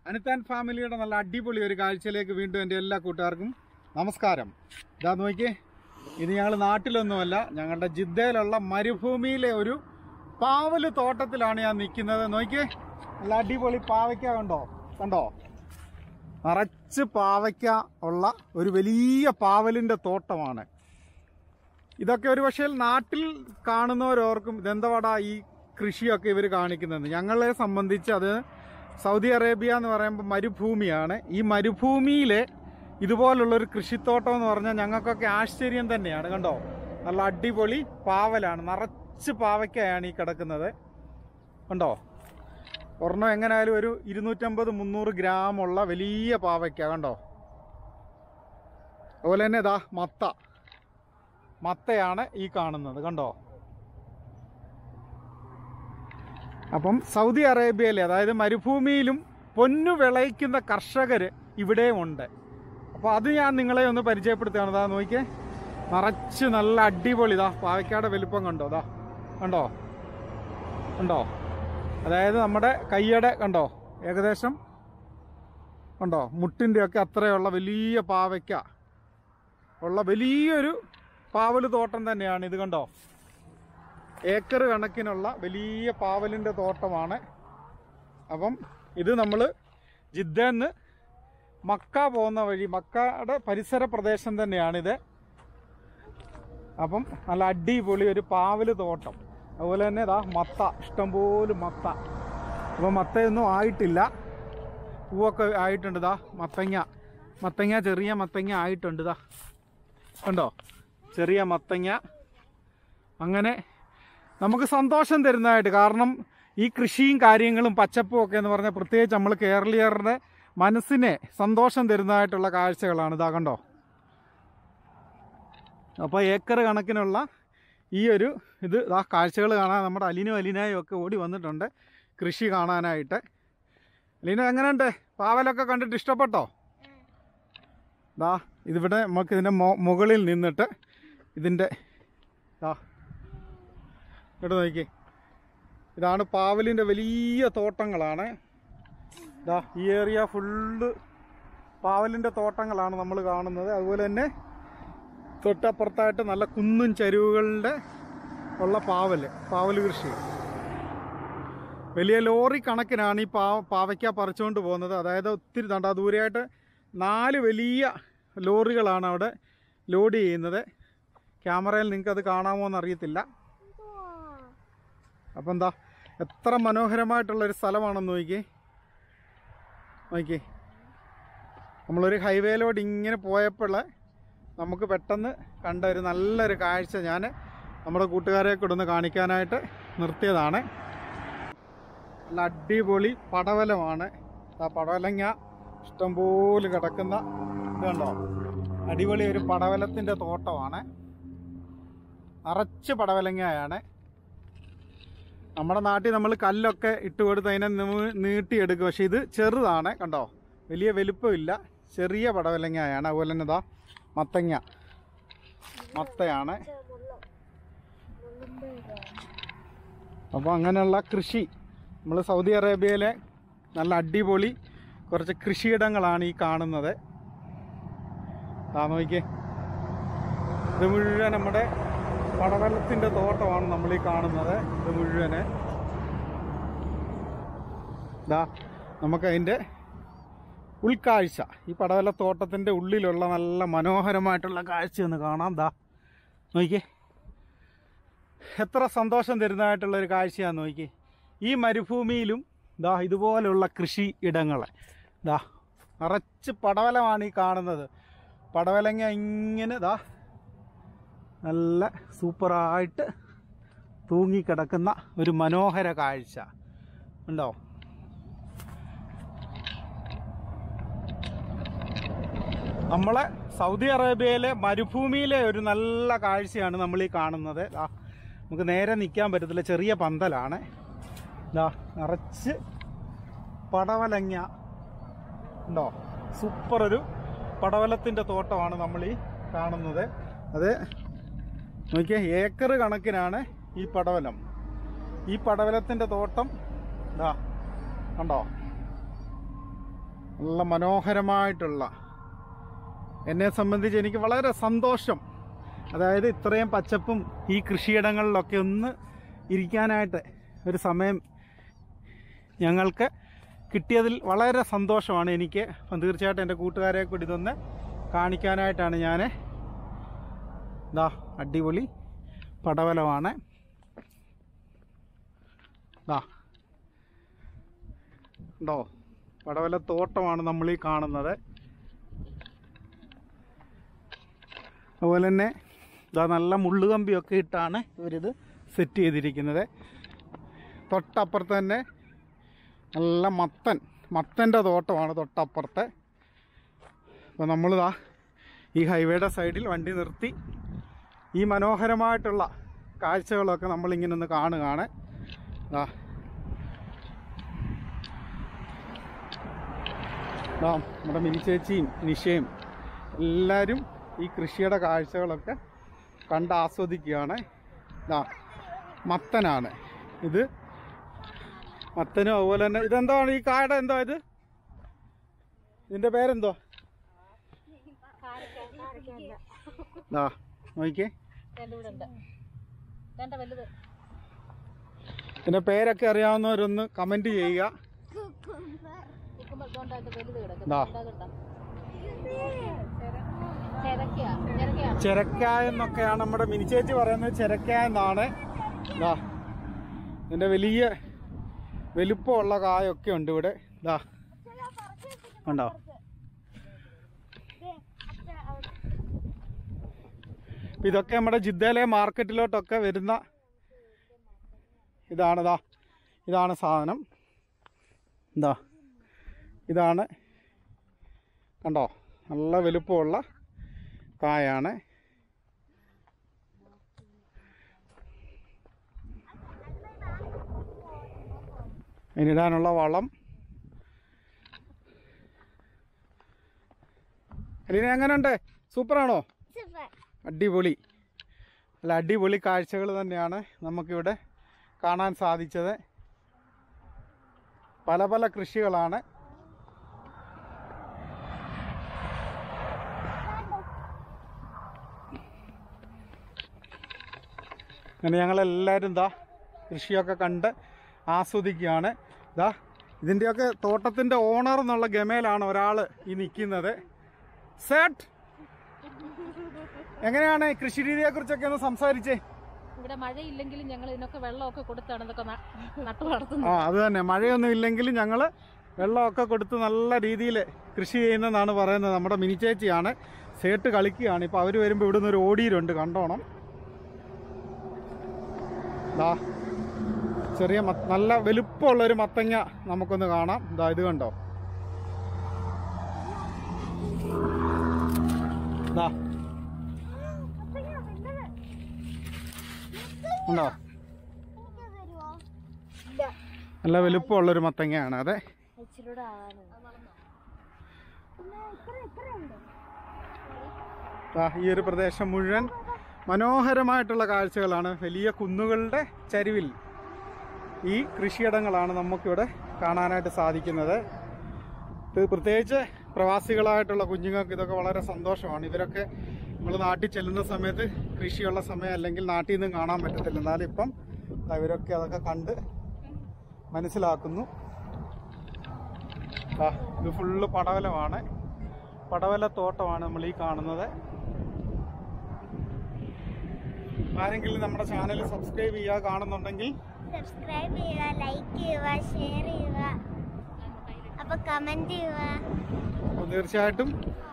അനിത്താൻ ഫാമിലിയുടെ നല്ല അടിപൊളി ഒരു കാഴ്ചയിലേക്ക് വീണ്ടും എൻ്റെ എല്ലാ കൂട്ടുകാർക്കും നമസ്കാരം ഇതാ നോക്കിയേ ഇത് ഞങ്ങൾ നാട്ടിലൊന്നുമല്ല ഞങ്ങളുടെ ജിദ്ദയിലുള്ള മരുഭൂമിയിലെ ഒരു പാവല് തോട്ടത്തിലാണ് ഞാൻ നിൽക്കുന്നത് നോക്കിയേ നല്ല അടിപൊളി പാവയ്ക്ക കണ്ടോ കണ്ടോ നിറച്ച് പാവയ്ക്ക ഉള്ള ഒരു വലിയ പാവലിൻ്റെ തോട്ടമാണ് ഇതൊക്കെ ഒരു പക്ഷേ നാട്ടിൽ കാണുന്നവരോർക്കും ഇതെന്തവാടാ ഈ കൃഷിയൊക്കെ ഇവർ കാണിക്കുന്നത് ഞങ്ങളെ സംബന്ധിച്ച് അത് സൗദി അറേബ്യ എന്ന് പറയുമ്പോൾ മരുഭൂമിയാണ് ഈ മരുഭൂമിയിലെ ഇതുപോലുള്ളൊരു കൃഷിത്തോട്ടം എന്ന് പറഞ്ഞാൽ ഞങ്ങൾക്കൊക്കെ ആശ്ചര്യം തന്നെയാണ് കണ്ടോ നല്ല അടിപൊളി പാവലാണ് നിറച്ച് പാവയ്ക്കയാണ് ഈ കിടക്കുന്നത് കണ്ടോ ഒരെണ്ണം എങ്ങനെയായാലും ഒരു ഇരുന്നൂറ്റമ്പത് മുന്നൂറ് ഗ്രാമുള്ള വലിയ പാവയ്ക്ക കണ്ടോ അതുപോലെ തന്നെ ഇതാ മത്ത മത്തയാണ് ഈ കാണുന്നത് കണ്ടോ അപ്പം സൗദി അറേബ്യയിലെ അതായത് മരുഭൂമിയിലും പൊന്നു വിളയിക്കുന്ന കർഷകർ ഇവിടെയും ഉണ്ട് അപ്പോൾ അത് ഞാൻ നിങ്ങളെ ഒന്ന് പരിചയപ്പെടുത്തുകയാണ് ഇതാ നോക്കിയേ നിറച്ച് നല്ല അടിപൊളി ഇതാ പാവയ്ക്കാടെ വലിപ്പം കണ്ടോ ഇതാ കണ്ടോ കണ്ടോ അതായത് നമ്മുടെ കയ്യടെ കണ്ടോ ഏകദേശം കണ്ടോ മുട്ടിൻ്റെയൊക്കെ അത്രയുള്ള വലിയ പാവയ്ക്ക ഉള്ള വലിയൊരു പാവല് തോട്ടം തന്നെയാണ് ഇത് കണ്ടോ ഏക്കർ കണക്കിനുള്ള വലിയ പാവലിൻ്റെ തോട്ടമാണ് അപ്പം ഇത് നമ്മൾ ജിദ്ദേന്ന് മക്ക പോകുന്ന വഴി മക്കയുടെ പരിസര പ്രദേശം തന്നെയാണിത് അപ്പം നല്ല അടിപൊളി ഒരു പാവല് തോട്ടം അതുപോലെ തന്നെ ഇതാ മത്ത ഇഷ്ടംപോലെ മത്ത അപ്പം മത്തയൊന്നും ആയിട്ടില്ല പൂവൊക്കെ ആയിട്ടുണ്ട് ഇതാ മത്തങ്ങ മത്തങ്ങ ചെറിയ മത്തങ്ങ ആയിട്ടുണ്ട് ഇതാ കണ്ടോ ചെറിയ മത്തങ്ങ അങ്ങനെ നമുക്ക് സന്തോഷം തരുന്നതായിട്ട് കാരണം ഈ കൃഷിയും കാര്യങ്ങളും പച്ചപ്പും ഒക്കെ എന്ന് പറഞ്ഞാൽ പ്രത്യേകിച്ച് നമ്മൾ കേരളീയരുടെ മനസ്സിനെ സന്തോഷം തരുന്നതായിട്ടുള്ള കാഴ്ചകളാണ് ഇതാ കണ്ടോ അപ്പോൾ ഏക്കർ കണക്കിനുള്ള ഈ ഒരു ഇത് ഇതാ കാഴ്ചകൾ കാണാൻ നമ്മുടെ അലിനും അലിനായും ഒക്കെ ഓടി വന്നിട്ടുണ്ട് കൃഷി കാണാനായിട്ട് അലീന എങ്ങനെയുണ്ട് പാവലൊക്കെ കണ്ടിട്ട് ഇഷ്ടപ്പെട്ടോ ദാ ഇതിവിടെ നമുക്ക് ഇതിൻ്റെ മുകളിൽ നിന്നിട്ട് ഇതിൻ്റെ ദാ ഇങ്ങോട്ട് നോക്കി ഇതാണ് പാവലിൻ്റെ വലിയ തോട്ടങ്ങളാണ് ദാ ഈ ഏരിയ ഫുള്ള് പാവലിൻ്റെ തോട്ടങ്ങളാണ് നമ്മൾ കാണുന്നത് അതുപോലെ തന്നെ തൊട്ടപ്പുറത്തായിട്ട് നല്ല കുന്നും ചരിവുകളുടെ ഉള്ള പാവല് പാവല് കൃഷി വലിയ ലോറി കണക്കിനാണ് ഈ പാ പാവയ്ക്ക പറിച്ചുകൊണ്ട് പോകുന്നത് അതായത് ഒത്തിരി തണ്ട ദൂരെയായിട്ട് നാല് വലിയ ലോറികളാണ് അവിടെ ലോഡ് ചെയ്യുന്നത് ക്യാമറയിൽ നിങ്ങൾക്ക് അത് കാണാമോ എന്നറിയത്തില്ല അപ്പം എന്താ എത്ര മനോഹരമായിട്ടുള്ളൊരു സ്ഥലമാണെന്ന് നോക്കി നോക്കി നമ്മളൊരു ഹൈവേയിലോട്ട് ഇങ്ങനെ പോയപ്പോൾ നമുക്ക് പെട്ടെന്ന് കണ്ട ഒരു നല്ലൊരു കാഴ്ച ഞാൻ നമ്മുടെ കൂട്ടുകാരെ കൂടെ ഒന്ന് കാണിക്കാനായിട്ട് നിർത്തിയതാണ് നല്ല അടിപൊളി പടവലമാണ് ആ പടവലങ്ങ ഇഷ്ടംപോലെ കിടക്കുന്ന ഇത് കണ്ടോ അടിപൊളി ഒരു പടവലത്തിൻ്റെ തോട്ടമാണ് നിറച്ച് പടവലങ്ങയാണ് നമ്മുടെ നാട്ടിൽ നമ്മൾ കല്ലൊക്കെ ഇട്ട് കൊടുത്ത് അതിനെ നീ- നീട്ടിയെടുക്കും പക്ഷെ ഇത് ചെറുതാണ് കണ്ടോ വലിയ വലുപ്പമില്ല ചെറിയ പടവലങ്ങയാണ് അതുപോലെ തന്നെ ഇതാ മത്തങ്ങ മത്തയാണ് അപ്പോൾ അങ്ങനെയുള്ള കൃഷി നമ്മൾ സൗദി അറേബ്യയിലെ നല്ല അടിപൊളി കുറച്ച് കൃഷിയിടങ്ങളാണ് ഈ കാണുന്നത് ആ നോക്കിയേ ഇത് മുഴുവൻ നമ്മുടെ പടവലത്തിൻ്റെ തോട്ടമാണ് നമ്മൾ ഈ കാണുന്നത് ഇത് മുഴുവന് ദാ നമുക്കതിൻ്റെ ഉൾക്കാഴ്ച ഈ പടവലത്തോട്ടത്തിൻ്റെ ഉള്ളിലുള്ള നല്ല മനോഹരമായിട്ടുള്ള കാഴ്ച ഒന്ന് കാണാം ദാ നോക്കിയേ എത്ര സന്തോഷം തരുന്നതായിട്ടുള്ള ഒരു കാഴ്ചയാന്ന് നോക്കി ഈ മരുഭൂമിയിലും ദാ ഇതുപോലെയുള്ള കൃഷി ഇടങ്ങൾ ദാ നിറച്ച് പടവലമാണ് ഈ കാണുന്നത് പടവലങ്ങ ഇങ്ങനെ ദാ നല്ല സൂപ്പറായിട്ട് തൂങ്ങിക്കിടക്കുന്ന ഒരു മനോഹര കാഴ്ച ഉണ്ടോ നമ്മളെ സൗദി അറേബ്യയിലെ മരുഭൂമിയിലെ ഒരു നല്ല കാഴ്ചയാണ് നമ്മൾ ഈ കാണുന്നത് ദാ നമുക്ക് നേരെ നിൽക്കാൻ പറ്റത്തില്ല ചെറിയ പന്തലാണ് ദാ നിറച്ച് പടവലങ്ങ ഉണ്ടോ സൂപ്പർ ഒരു പടവലത്തിൻ്റെ തോട്ടമാണ് നമ്മൾ ഈ കാണുന്നത് അത് നോക്കിയേ ഏക്കർ കണക്കിനാണ് ഈ പടവലം ഈ പടവലത്തിൻ്റെ തോട്ടം ഇതാ കണ്ടോ നല്ല മനോഹരമായിട്ടുള്ള എന്നെ സംബന്ധിച്ച് എനിക്ക് വളരെ സന്തോഷം അതായത് ഇത്രയും പച്ചപ്പും ഈ കൃഷിയിടങ്ങളിലൊക്കെ ഒന്ന് ഇരിക്കാനായിട്ട് ഒരു സമയം ഞങ്ങൾക്ക് കിട്ടിയതിൽ വളരെ സന്തോഷമാണ് എനിക്ക് അപ്പം തീർച്ചയായിട്ടും എൻ്റെ കൂട്ടുകാരെ കൂടി ഇതൊന്ന് കാണിക്കാനായിട്ടാണ് ഞാൻ ഇതാ അടിപൊളി പടവലമാണ് ഇതാ ഉണ്ടോ പടവല തോട്ടമാണ് നമ്മൾ ഈ കാണുന്നത് അതുപോലെ തന്നെ ഇതാ നല്ല മുള്ളുകമ്പിയൊക്കെ ഇട്ടാണ് ഇവരിത് സെറ്റ് ചെയ്തിരിക്കുന്നത് തൊട്ടപ്പുറത്ത് തന്നെ നല്ല മത്തൻ മത്തൻ്റെ തോട്ടമാണ് തൊട്ടപ്പുറത്തെ അപ്പോൾ നമ്മളിതാ ഈ ഹൈവേയുടെ സൈഡിൽ വണ്ടി നിർത്തി ഈ മനോഹരമായിട്ടുള്ള കാഴ്ചകളൊക്കെ നമ്മളിങ്ങനെ ഒന്ന് കാണുകയാണ് ദാ ദാ നമ്മുടെ മിനി ചേച്ചിയും നിഷയും എല്ലാവരും ഈ കൃഷിയുടെ കാഴ്ചകളൊക്കെ കണ്ട് ആസ്വദിക്കുകയാണ് ദാ മത്തനാണ് ഇത് മത്തനും അതുപോലെ തന്നെ ഇതെന്താണ് ഈ കായുടെ എന്തോ ഇത് ഇതിന്റെ പേരെന്തോ ദാ നോക്കിക്കേ ഇതിന്റെ പേരൊക്കെ അറിയാവുന്നവരൊന്ന് കമന്റ് ചെയ്യുക ദാ ചെരക്കായ എന്നൊക്കെയാണ് നമ്മുടെ മിനിച്ചേച്ചി പറയുന്നത് ചെരക്കായ എന്നാണ് ദാ ഇതിന്റെ വലിയ വലുപ്പമുള്ള കായൊക്കെ ഉണ്ട് ഇവിടെ ദാ കണ്ടോ ഇപ്പൊ ഇതൊക്കെ നമ്മുടെ ജിദ്ദയിലെ മാർക്കറ്റിലോട്ടൊക്കെ വരുന്ന ഇതാണ് ദാ ഇതാണ് സാധനം എന്താ ഇതാണ് കണ്ടോ നല്ല വലുപ്പമുള്ള കായാണ് അതിനിടാനുള്ള വളം അലീന എങ്ങനെയുണ്ട് സൂപ്പറാണോ അടിപൊളി അല്ല അടിപൊളി കാഴ്ചകൾ തന്നെയാണ് നമുക്കിവിടെ കാണാൻ സാധിച്ചത് പല പല കൃഷികളാണ് അങ്ങനെ ഞങ്ങളെല്ലാവരും ദാ കൃഷിയൊക്കെ കണ്ട് ആസ്വദിക്കുകയാണ് ദാ ഇതിൻ്റെയൊക്കെ തോട്ടത്തിൻ്റെ ഓണർ എന്നുള്ള ഗമയിലാണ് ഒരാൾ ഈ നിൽക്കുന്നത് സെറ്റ് എങ്ങനെയാണ് കൃഷി രീതിയെ കുറിച്ചൊക്കെ ഒന്ന് സംസാരിച്ചേ ഇവിടെ മഴയില്ലെങ്കിലും ഞങ്ങൾ ഇതിനൊക്കെ വെള്ളമൊക്കെ കൊടുത്താണ് ഇതൊക്കെ ന- നട്ടു ആ വളർത്തുന്നത് അത് തന്നെ മഴയൊന്നും ഇല്ലെങ്കിലും ഞങ്ങൾ വെള്ളമൊക്കെ കൊടുത്ത് നല്ല രീതിയിൽ കൃഷി ചെയ്യുന്നതെന്നാണ് പറയുന്നത് നമ്മുടെ മിനി ചേച്ചിയാണ് സേട്ട് കളിക്കുകയാണ് ഇപ്പോൾ അവർ വരുമ്പോൾ ഇവിടുന്ന് ഒരു ഓടിയിലുണ്ട് കണ്ടോണം ദാ ചെറിയ മത്ത നല്ല വലുപ്പമുള്ളൊരു മത്തങ്ങ നമുക്കൊന്ന് കാണാം ഇതാ ഇത് കണ്ടോ ദാ ഉണ്ടോ നല്ല വലുപ്പമുള്ളൊരു മത്തങ്ങയാണ് അതെ ദാ ഈ ഒരു പ്രദേശം മുഴുവൻ മനോഹരമായിട്ടുള്ള കാഴ്ചകളാണ് വലിയ കുന്നുകളുടെ ചരിവിൽ ഈ കൃഷിയിടങ്ങളാണ് നമുക്കിവിടെ കാണാനായിട്ട് സാധിക്കുന്നത് ഇത് പ്രത്യേകിച്ച് പ്രവാസികളായിട്ടുള്ള കുഞ്ഞുങ്ങൾക്ക് ഇതൊക്കെ വളരെ സന്തോഷമാണ് ഇവരൊക്കെ നമ്മൾ നാട്ടിൽ ചെല്ലുന്ന സമയത്ത് കൃഷിയുള്ള സമയം അല്ലെങ്കിൽ നാട്ടിൽ നിന്നും കാണാൻ പറ്റത്തില്ല എന്നാലും ഇപ്പം ദാ ഇവരൊക്കെ അതൊക്കെ കണ്ട് മനസ്സിലാക്കുന്നു ദാ ഇത് ഫുള്ള് പടവലമാണ് പടവല തോട്ടമാണ് നമ്മൾ ഈ കാണുന്നത് ആരെങ്കിലും നമ്മുടെ ചാനൽ സബ്സ്ക്രൈബ് ചെയ്യുക കാണുന്നുണ്ടെങ്കിൽ സബ്സ്ക്രൈബ് ചെയ്യുക ലൈക്ക് ചെയ്യുക ഷെയർ ചെയ്യുക അപ്പൊ കമന്റ് ചെയ്യുക അപ്പോൾ തീർച്ചയായിട്ടും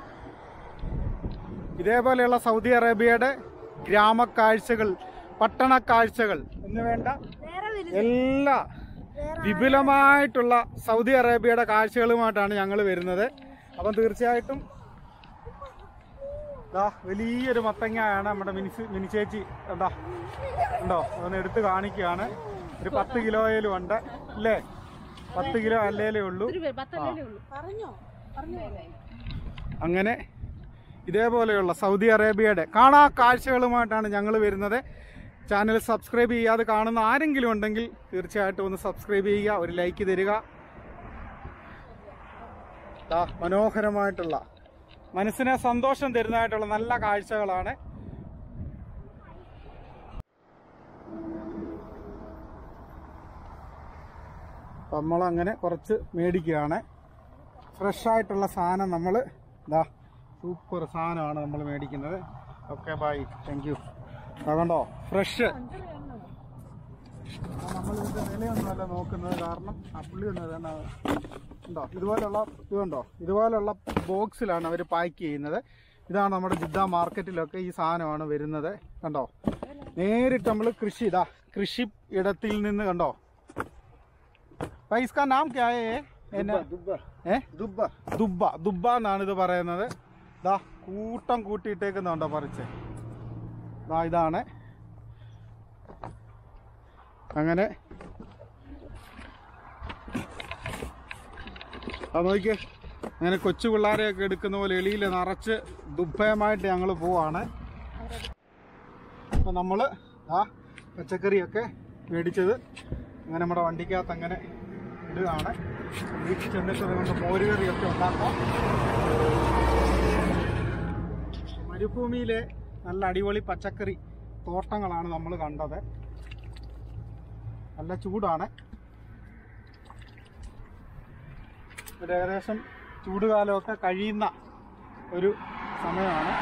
ഇതേപോലെയുള്ള സൗദി അറേബ്യയുടെ ഗ്രാമക്കാഴ്ചകൾ പട്ടണ കാഴ്ചകൾ എന്ന് വേണ്ട എല്ലാ വിപുലമായിട്ടുള്ള സൗദി അറേബ്യയുടെ കാഴ്ചകളുമായിട്ടാണ് ഞങ്ങൾ വരുന്നത് അപ്പം തീർച്ചയായിട്ടും ദാ വലിയൊരു മത്തങ്ങയാണ് നമ്മുടെ മിനിസ് മിനിച്ചേച്ചി എന്താ ഉണ്ടോ ഒന്ന് എടുത്ത് കാണിക്കുകയാണ് ഒരു പത്ത് കിലോയിലും ഉണ്ട് അല്ലേ പത്ത് കിലോ അല്ലേലേ ഉള്ളൂ ഒരു വേ- പത്തല്ലേ ഉള്ളൂ പറഞ്ഞോ പറഞ്ഞോ അങ്ങനെ ഇതേപോലെയുള്ള സൗദി അറേബ്യയുടെ കാണാ കാഴ്ചകളുമായിട്ടാണ് ഞങ്ങൾ വരുന്നത് ചാനൽ സബ്സ്ക്രൈബ് ചെയ്യാതെ കാണുന്ന ആരെങ്കിലും ഉണ്ടെങ്കിൽ തീർച്ചയായിട്ടും ഒന്ന് സബ്സ്ക്രൈബ് ചെയ്യുക ഒരു ലൈക്ക് തരിക ദാ മനോഹരമായിട്ടുള്ള മനസ്സിനെ സന്തോഷം തരുന്നതായിട്ടുള്ള നല്ല കാഴ്ചകളാണ് അപ്പം നമ്മളങ്ങനെ കുറച്ച് മേടിക്കുകയാണ് ഫ്രഷ് ആയിട്ടുള്ള സാധനം നമ്മൾ ഇതാ സൂപ്പർ സാധനമാണ് നമ്മൾ മേടിക്കുന്നത് ഓക്കെ ബൈ താങ്ക് യു അതുകൊണ്ടോ ഫ്രഷ് നമ്മൾ ഇതിന്റെ വിലയൊന്നുമല്ല നോക്കുന്നത് കാരണം ആ പുള്ളി ഒന്ന് ഇതാണ് ഉണ്ടോ ഇതുപോലുള്ള ഇതുണ്ടോ ഇതുപോലുള്ള ബോക്സിലാണ് അവർ പാക്ക് ചെയ്യുന്നത് ഇതാണ് നമ്മുടെ ജിദ്ദ മാർക്കറ്റിലൊക്കെ ഈ സാധനമാണ് വരുന്നത് കണ്ടോ നേരിട്ട് നമ്മൾ കൃഷി ഇതാ കൃഷി ഇടത്തിൽ നിന്ന് കണ്ടോ പൈസ്ക നാം ക്യാ ഹേ? എന്നാ? ഏ? ദുബ്ബ ദുബ്ബ എന്നാണ് ഇത് പറയുന്നത് ദാ കൂട്ടം കൂട്ടിയിട്ടേക്കുന്നുണ്ടോ പറിച്ച് ദാ ഇതാണ് അങ്ങനെ അത് നോക്കിയേ അങ്ങനെ കൊച്ചു പിള്ളേരെയൊക്കെ എടുക്കുന്ന പോലെ എളിയിൽ നിറച്ച് ദുഃഖമായിട്ട് ഞങ്ങൾ പോവാണ് അപ്പം നമ്മൾ ആ പച്ചക്കറിയൊക്കെ മേടിച്ചത് അങ്ങനെ നമ്മുടെ വണ്ടിക്കകത്ത് അങ്ങനെ ഇടുകയാണ് വീട്ടിൽ ചെന്നിട്ട് അതുകൊണ്ട് മോരുകറിയൊക്കെ ഉണ്ടാക്കാം മരുഭൂമിയിലെ നല്ല അടിപൊളി പച്ചക്കറി തോട്ടങ്ങളാണ് നമ്മൾ കണ്ടത് നല്ല ചൂടാണ് ഒരു ഏകദേശം ചൂടുകാലമൊക്കെ കഴിയുന്ന ഒരു സമയമാണ്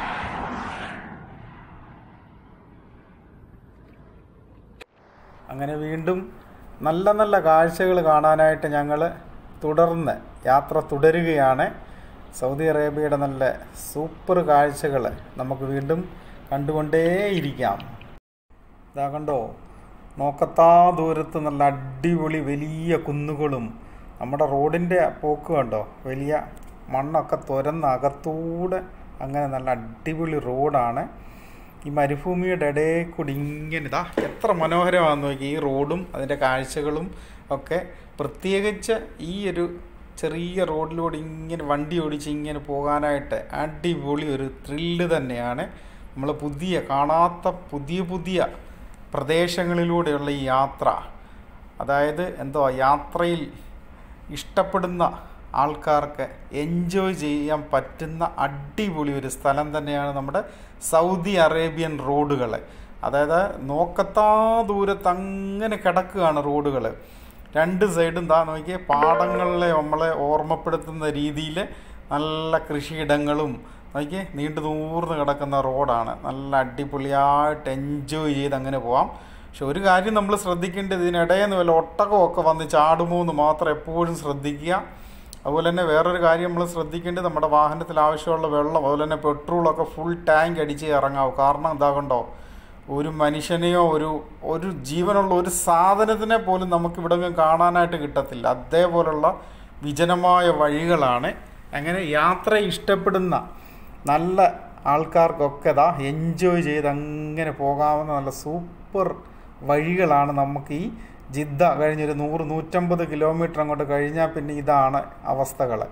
അങ്ങനെ വീണ്ടും നല്ല നല്ല കാഴ്ചകൾ കാണാനായിട്ട് ഞങ്ങൾ തുടർന്ന് യാത്ര തുടരുകയാണ് സൗദി അറേബ്യയുടെ നല്ല സൂപ്പർ കാഴ്ചകൾ നമുക്ക് വീണ്ടും കണ്ടുകൊണ്ടേയിരിക്കാം ഇതാ കണ്ടോ നോക്കത്താ ദൂരത്ത് നല്ല അടിപൊളി വലിയ കുന്നുകളും നമ്മുടെ റോഡിൻ്റെ പോക്ക് കണ്ടോ വലിയ മണ്ണൊക്കെ തുരന്ന് അകത്തൂടെ അങ്ങനെ നല്ല അടിപൊളി റോഡാണ് ഈ മരുഭൂമിയുടെ ഇടയിൽ കൂടി ഇങ്ങനെ ഇതാ എത്ര മനോഹരമാണെന്ന് നോക്കി ഈ റോഡും അതിൻ്റെ കാഴ്ചകളും ഒക്കെ പ്രത്യേകിച്ച് ഈ ഒരു ചെറിയ റോഡിലൂടെ ഇങ്ങനെ വണ്ടി ഓടിച്ച് ഇങ്ങനെ പോകാനായിട്ട് അടിപൊളി ഒരു ത്രില്ല് തന്നെയാണ് നമ്മൾ പുതിയ കാണാത്ത പുതിയ പുതിയ പ്രദേശങ്ങളിലൂടെയുള്ള ഈ യാത്ര അതായത് എന്തോ യാത്രയിൽ ഇഷ്ടപ്പെടുന്ന ആൾക്കാർക്ക് എൻജോയ് ചെയ്യാൻ പറ്റുന്ന അടിപൊളി ഒരു സ്ഥലം തന്നെയാണ് നമ്മുടെ സൗദി അറേബ്യൻ റോഡുകൾ അതായത് നോക്കത്താ ദൂരത്ത് അങ്ങനെ കിടക്കുകയാണ് റോഡുകൾ രണ്ട് സൈഡും താ നോക്കിയേ പാടങ്ങളിലെ നമ്മളെ ഓർമ്മപ്പെടുത്തുന്ന രീതിയിൽ നല്ല കൃഷിയിടങ്ങളും നോക്കിയേ നീണ്ടു ദൂർന്ന് കിടക്കുന്ന റോഡാണ് നല്ല അടിപൊളിയായിട്ട് എൻജോയ് ചെയ്ത് അങ്ങനെ പോവാം പക്ഷെ ഒരു കാര്യം നമ്മൾ ശ്രദ്ധിക്കേണ്ടത് ഇതിനിടയിൽ നിന്ന് വല്ല ഒട്ടകമൊക്കെ വന്ന് ചാടുമോ എന്ന് മാത്രം എപ്പോഴും ശ്രദ്ധിക്കുക അതുപോലെ തന്നെ വേറൊരു കാര്യം നമ്മൾ ശ്രദ്ധിക്കേണ്ടത് നമ്മുടെ വാഹനത്തിൽ ആവശ്യമുള്ള വെള്ളം അതുപോലെ തന്നെ പെട്രോളൊക്കെ ഫുൾ ടാങ്ക് അടിച്ച് ഇറങ്ങാവും കാരണം എന്താ കണ്ടോ ഒരു മനുഷ്യനെയോ ഒരു ഒരു ജീവനുള്ള ഒരു സാധനത്തിനെ പോലും നമുക്ക് ഇവിടെ കാണാനായിട്ട് കിട്ടത്തില്ല അതേപോലുള്ള വിജനമായ വഴികളാണ് അങ്ങനെ യാത്ര ഇഷ്ടപ്പെടുന്ന നല്ല ആൾക്കാർക്കൊക്കെ ഇതാ എൻജോയ് ചെയ്ത് അങ്ങനെ പോകാവുന്ന നല്ല സൂപ്പർ വഴികളാണ് നമുക്ക് ഈ ജിദ്ദ കഴിഞ്ഞൊരു നൂറ് നൂറ്റമ്പത് കിലോമീറ്റർ അങ്ങോട്ട് കഴിഞ്ഞാൽ പിന്നെ ഇതാണ് അവസ്ഥകൾ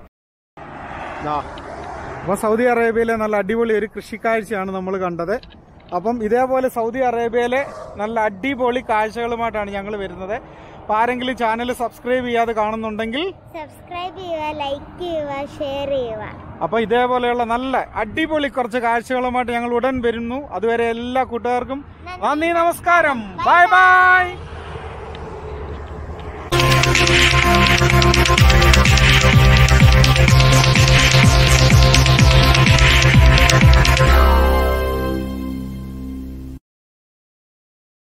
അപ്പോൾ സൗദി അറേബ്യയിലെ നല്ല അടിപൊളി ഒരു കൃഷിക്കാഴ്ചയാണ് നമ്മൾ കണ്ടത് അപ്പം ഇതേപോലെ സൗദി അറേബ്യയിലെ നല്ല അടിപൊളി കാഴ്ചകളുമായിട്ടാണ് ഞങ്ങൾ വരുന്നത് അപ്പോൾ ആരെങ്കിലും ചാനൽ സബ്സ്ക്രൈബ് ചെയ്യാതെ കാണുന്നുണ്ടെങ്കിൽ സബ്സ്ക്രൈബ് ചെയ്യുക ലൈക്ക് ചെയ്യുക ഷെയർ ചെയ്യുക അപ്പോൾ ഇതേപോലെയുള്ള നല്ല അടിപൊളി കുറച്ച് കാഴ്ചകളുമായിട്ട് ഞങ്ങൾ ഉടൻ വരുന്നു അതുവരെ എല്ലാ കൂട്ടുകാർക്കും നന്ദി നമസ്കാരം ബൈ ബൈ